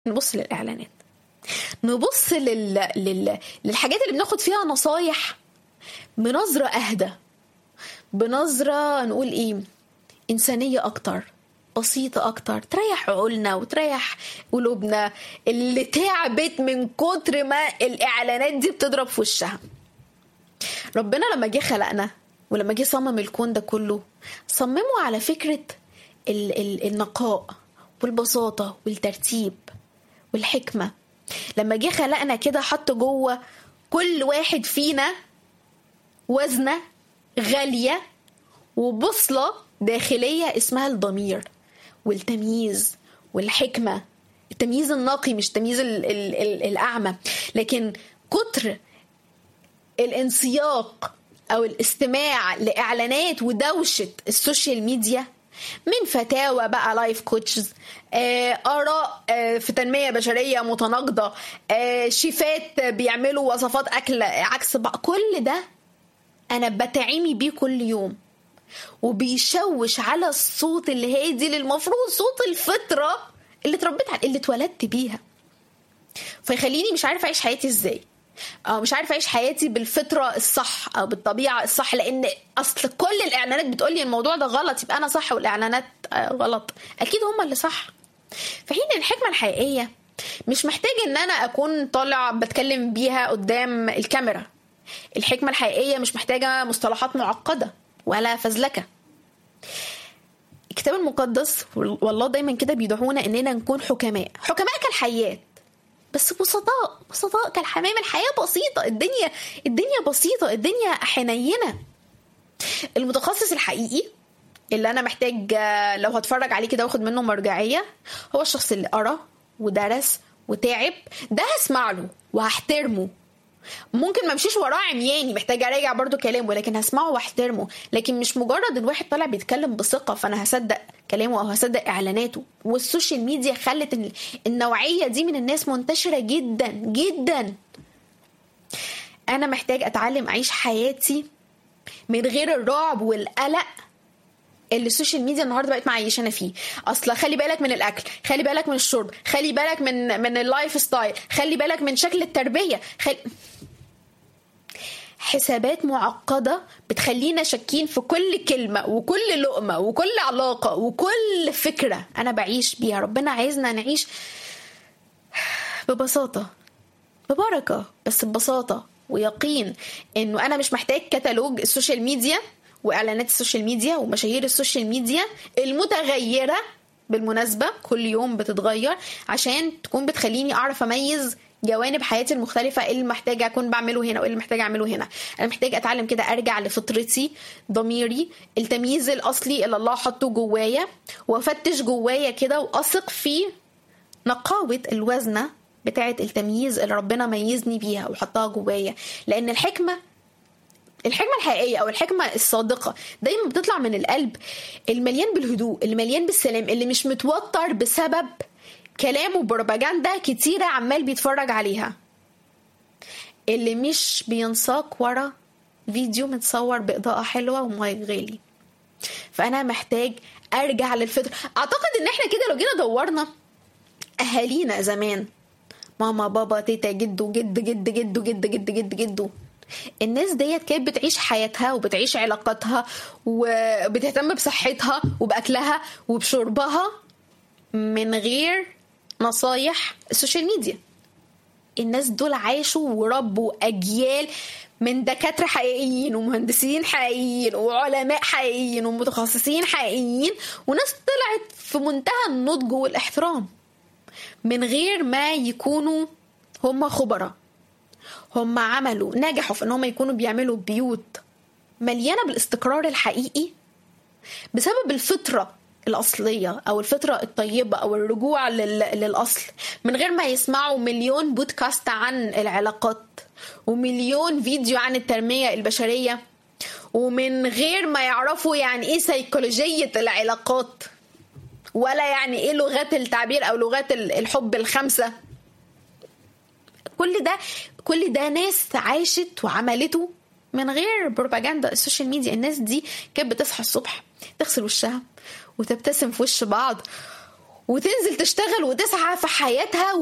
نبص للاعلانات نبص لل... لل... للحاجات اللي بناخد فيها نصايح بنظرة أهدى بنظرة نقول إيه إنسانية أكتر بسيطة أكتر تريح عقولنا وتريح قلوبنا اللي تعبت من كتر ما الإعلانات دي بتضرب في وشها ربنا لما جه خلقنا ولما جه صمم الكون ده كله صممه على فكرة ال- ال- النقاء والبساطة والترتيب والحكمة لما جه خلقنا كده حط جوه كل واحد فينا وزنة غالية وبوصلة داخلية اسمها الضمير والتمييز والحكمة التمييز النقي مش تمييز ال ال ال الأعمى لكن كتر الانسياق أو الاستماع لإعلانات ودوشة السوشيال ميديا من فتاوى بقى لايف كوتشز آه، آراء آه، في تنمية بشرية متناقضة آه، شيفات بيعملوا وصفات أكل عكس بعض كل ده أنا بتعمي بيه كل يوم وبيشوش على الصوت اللي هادي اللي المفروض صوت الفطرة اللي اتربيت على اللي اتولدت بيها فيخليني مش عارفه اعيش حياتي ازاي او مش عارفه اعيش حياتي بالفطره الصح او بالطبيعه الصح لان اصل كل الاعلانات بتقول لي الموضوع ده غلط يبقى انا صح والاعلانات آه، غلط اكيد هم اللي صح في حين الحكمه الحقيقيه مش محتاج ان انا اكون طالع بتكلم بيها قدام الكاميرا الحكمه الحقيقيه مش محتاجه مصطلحات معقده ولا فزلكه الكتاب المقدس والله دايما كده بيدعونا اننا نكون حكماء حكماء كالحيات بس بسطاء بسطاء كالحمام الحياة بسيطة الدنيا الدنيا بسيطة الدنيا حنينة المتخصص الحقيقي اللي انا محتاج آه، لو هتفرج عليه كده واخد منه مرجعية هو الشخص اللي قرا ودرس وتعب ده هسمع له وهحترمه ممكن ما امشيش وراه عمياني محتاجه اراجع برضو كلامه لكن هسمعه واحترمه لكن مش مجرد الواحد طالع بيتكلم بثقه فانا هصدق كلامه او هصدق اعلاناته والسوشيال ميديا خلت ال- النوعيه دي من الناس منتشره جدا جدا انا محتاج اتعلم اعيش حياتي من غير الرعب والقلق اللي السوشيال ميديا النهارده بقت معيشانا فيه اصل خلي بالك من الاكل خلي بالك من الشرب خلي بالك من من اللايف ستايل خلي بالك من شكل التربيه خلي... حسابات معقدة بتخلينا شاكين في كل كلمة وكل لقمة وكل علاقة وكل فكرة أنا بعيش بيها ربنا عايزنا نعيش ببساطة ببركة بس ببساطة ويقين انه انا مش محتاج كتالوج السوشيال ميديا واعلانات السوشيال ميديا ومشاهير السوشيال ميديا المتغيرة بالمناسبة كل يوم بتتغير عشان تكون بتخليني اعرف اميز جوانب حياتي المختلفة ايه اللي محتاجة اكون بعمله هنا وايه اللي محتاجة اعمله هنا انا محتاج اتعلم كده ارجع لفطرتي ضميري التمييز الاصلي اللي الله حطه جوايا وافتش جوايا كده واثق في نقاوة الوزنة بتاعة التمييز اللي ربنا ميزني بيها وحطها جوايا لأن الحكمة الحكمة الحقيقية أو الحكمة الصادقة دايما بتطلع من القلب المليان بالهدوء اللي مليان بالسلام اللي مش متوتر بسبب كلام وبروباجندا كتيرة عمال بيتفرج عليها اللي مش بينساق ورا فيديو متصور بإضاءة حلوة ومايك غالي فأنا محتاج أرجع للفطرة أعتقد إن إحنا كده لو جينا دورنا اهالينا زمان ماما بابا تيتا جدو جد جد جدو جد جد جد جدو الناس ديت كانت بتعيش حياتها وبتعيش علاقاتها وبتهتم بصحتها وبأكلها وبشربها من غير نصايح السوشيال ميديا الناس دول عاشوا وربوا أجيال من دكاترة حقيقيين ومهندسين حقيقيين وعلماء حقيقيين ومتخصصين حقيقيين وناس طلعت في منتهى النضج والاحترام من غير ما يكونوا هم خبراء هم عملوا نجحوا في ان هم يكونوا بيعملوا بيوت مليانه بالاستقرار الحقيقي بسبب الفطره الاصليه او الفطره الطيبه او الرجوع لل... للاصل من غير ما يسمعوا مليون بودكاست عن العلاقات ومليون فيديو عن التنميه البشريه ومن غير ما يعرفوا يعني ايه سيكولوجيه العلاقات ولا يعني ايه لغات التعبير او لغات الحب الخمسه كل ده كل ده ناس عاشت وعملته من غير بروباجندا السوشيال ميديا الناس دي كانت بتصحى الصبح تغسل وشها وتبتسم في وش بعض وتنزل تشتغل وتسعى في حياتها